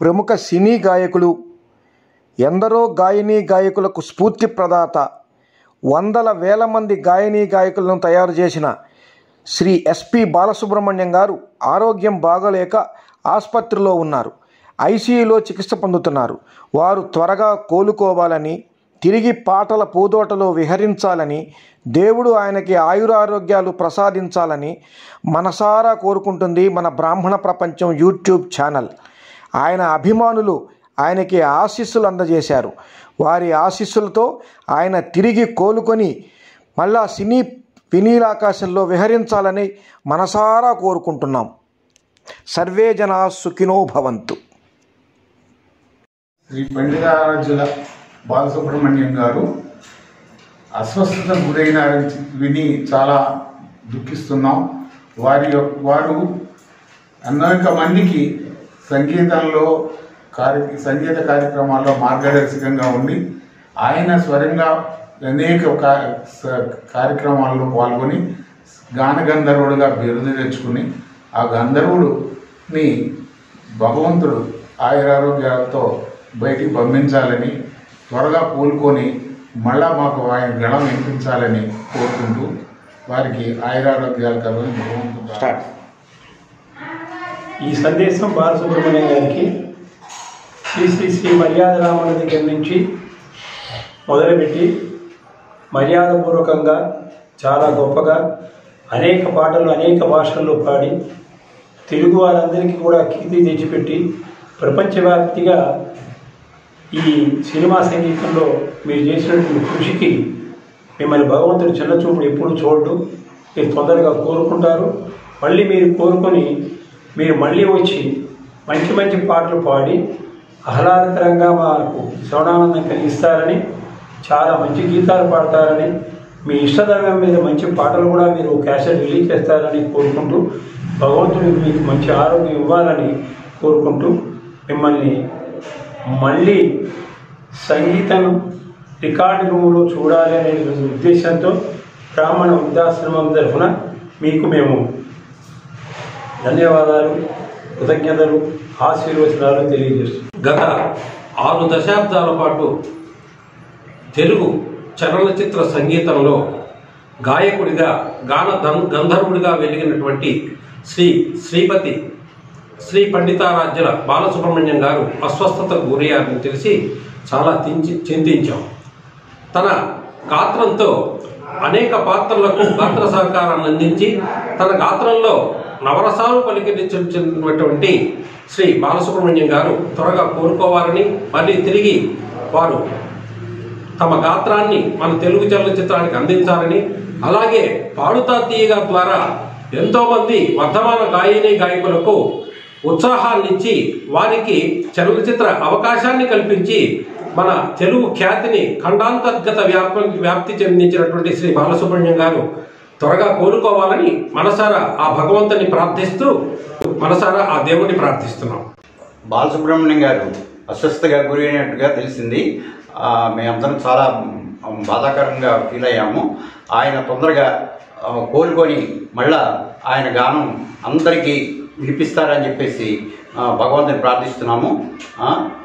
ప్రముఖ సినీ గాయకులు ఎందరో గాయనీ గాయకులకు స్ఫూర్తి ప్రదాత వందల వేల మంది గాయనీ గాయకులను తయారు చేసిన శ్రీ ఎస్పి బాలసుబ్రహ్మణ్యం గారు ఆరోగ్యం బాగలేక ఆసుపత్రిలో ఉన్నారు ఐసీయూలో చికిత్స పొందుతున్నారు వారు త్వరగా కోలుకోవాలని తిరిగి పాటల పూదోటలో విహరించాలని దేవుడు ఆయనకి ఆయురారోగ్యాలు ప్రసాదించాలని మనసారా కోరుకుంటుంది మన బ్రాహ్మణ ప్రపంచం యూట్యూబ్ ఛానల్ ఆయన అభిమానులు ఆయనకి ఆశీస్సులు అందజేశారు వారి ఆశీస్సులతో ఆయన తిరిగి కోలుకొని మళ్ళా సినీ వినీలాకాశంలో విహరించాలని మనసారా కోరుకుంటున్నాం సర్వే జనా సుఖినో భవంతు శ్రీ పండితారాజ్యుల బాలసుబ్రహ్మణ్యం గారు అస్వస్థత గురైనారని విని చాలా దుఃఖిస్తున్నాం వారి యొక్క వారు అనేక మందికి సంగీతంలో కార్య సంగీత కార్యక్రమాల్లో మార్గదర్శకంగా ఉండి ఆయన స్వరంగా అనేక కా- స- కార్యక్రమాల్లో పాల్గొని గాన గంధర్వుడుగా బిరుదు తెచ్చుకుని ఆ గంధర్వుడుని భగవంతుడు ఆయురారోగ్యాలతో బయటికి పంపించాలని త్వరగా కోలుకొని మళ్ళా మాకు ఆయన గళం వినిపించాలని కోరుకుంటూ వారికి ఆయురారోగ్యాలు కలవని భగవంతుడు స్టార్ట్ ఈ సందేశం బాలసుబ్రహ్మణ్యం గారికి శ్రీ శ్రీ శ్రీ మర్యాద రాముల దగ్గర నుంచి మొదలుపెట్టి మర్యాదపూర్వకంగా చాలా గొప్పగా అనేక పాటలు అనేక భాషల్లో పాడి తెలుగు వారందరికీ కూడా కీర్తి తెచ్చిపెట్టి ప్రపంచవ్యాప్తిగా ఈ సినిమా సంగీతంలో మీరు చేసినటువంటి కృషికి మిమ్మల్ని భగవంతుడు చిన్నచూపుడు ఎప్పుడు చూడడు మీరు తొందరగా కోరుకుంటారు మళ్ళీ మీరు కోరుకొని మీరు మళ్ళీ వచ్చి మంచి మంచి పాటలు పాడి ఆహ్లాదకరంగా మాకు శ్రవణానందం కలిగిస్తారని చాలా మంచి గీతాలు పాడతారని మీ ఇష్టదైవం మీద మంచి పాటలు కూడా మీరు క్యాసెట్ రిలీజ్ చేస్తారని కోరుకుంటూ భగవంతుడు మీకు మంచి ఆరోగ్యం ఇవ్వాలని కోరుకుంటూ మిమ్మల్ని మళ్ళీ సంగీతం రికార్డు రూములో చూడాలి అనే ఉద్దేశంతో బ్రాహ్మణ వృద్ధాశ్రమం తరఫున మీకు మేము ధన్యవాదాలు కృతజ్ఞతలు ఆశీర్వచనాలు తెలియజేస్తున్నాం గత ఆరు దశాబ్దాల పాటు తెలుగు చలనచిత్ర సంగీతంలో గాయకుడిగా గాన ధన్- గంధర్వుడిగా వెలిగినటువంటి శ్రీ శ్రీపతి శ్రీ పండితారాజ్యుల బాలసుబ్రహ్మణ్యం గారు అస్వస్థతకు గురయ్యారని తెలిసి చాలా చించి చింతించాం తన గాత్రంతో అనేక పాత్రలకు గాత్ర సహకారాన్ని అందించి తన గాత్రంలో నవరసాలు పలికించినటువంటి శ్రీ బాలసుబ్రహ్మణ్యం గారు త్వరగా కోరుకోవాలని మళ్ళీ తిరిగి వారు తమ గాత్రాన్ని మన తెలుగు చలనచిత్రానికి అందించాలని అలాగే పాడుతా తీయగా ద్వారా ఎంతోమంది వర్ధమాన గాయని గాయకులకు ఉత్సాహాన్ని ఇచ్చి వారికి చలనచిత్ర అవకాశాన్ని కల్పించి మన తెలుగు ఖ్యాతిని ఖండాంతర్గత వ్యాప వ్యాప్తి చెందించినటువంటి శ్రీ బాలసుబ్రహ్మణ్యం గారు త్వరగా కోలుకోవాలని మనసారా ఆ భగవంతుని ప్రార్థిస్తూ మనసారా ఆ దేవుని ప్రార్థిస్తున్నాం బాలసుబ్రహ్మణ్యం గారు అస్వస్థగా గురైనట్టుగా తెలిసింది ఆ, మేమందరం చాలా మ్, బాధాకరంగా ఫీల్ అయ్యాము ఆయన తొందరగా ఆ, కోలుకొని మళ్ళా ఆయన గానం అందరికీ వినిపిస్తారని చెప్పేసి ఆ, భగవంతుని ప్రార్థిస్తున్నాము ఆ,